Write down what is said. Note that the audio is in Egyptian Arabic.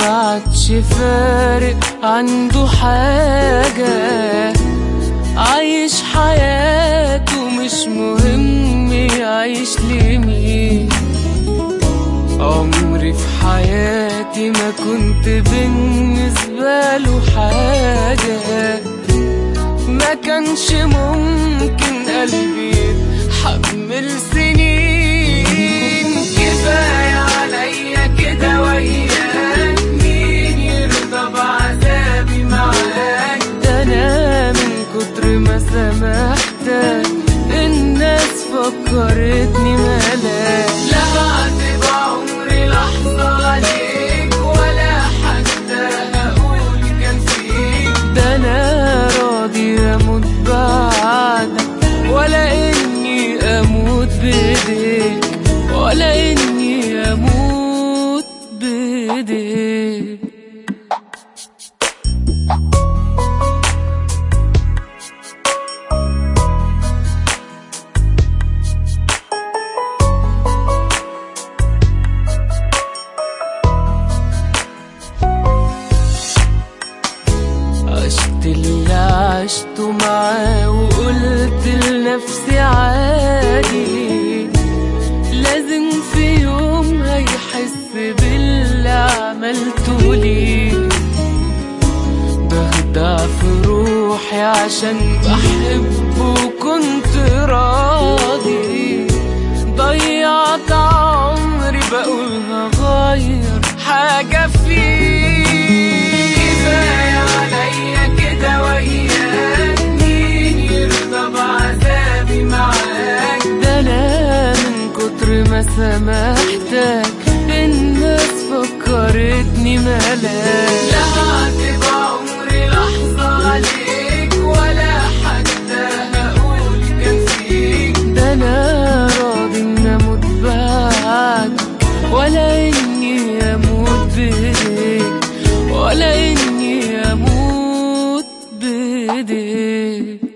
عادش فارق عنده حاجة عايش حياته مش مهم يعيش لمين عمري في حياتي ما كنت بالنسبة له حاجة ما كانش ممكن قلبي يتحمل سنين كفاية عليا كده وياك مين يرضى بعذابي معاك ده أنا من كتر ما سامحتك الناس فكرتني ملاك لا هعتب عمري لحظة عليك ولا حتى هقول كان فيك ده أنا راضي أموت بعدك ولا إني أموت بإيديك ولا إني أموت بإيديك عشت اللي عشته معاه وقلت لنفسي عادي لازم في يوم هيحس باللي عملته ليه بخدع في روحي عشان بحبه وكنت راضي ضيعت عمري بقول هغير حاجة فيه كفاية عليا كده وياك مين يرضى بعذابي معاك ده أنا من كتر ما سامحتك الناس فكرتني ملاك لا هعتب عمري لحظة عليك ولا حتى هقول كان فيك ده أنا راضي إن أموت بعدك ولا إني أموت بإيديك ولا إني أموت بإيديك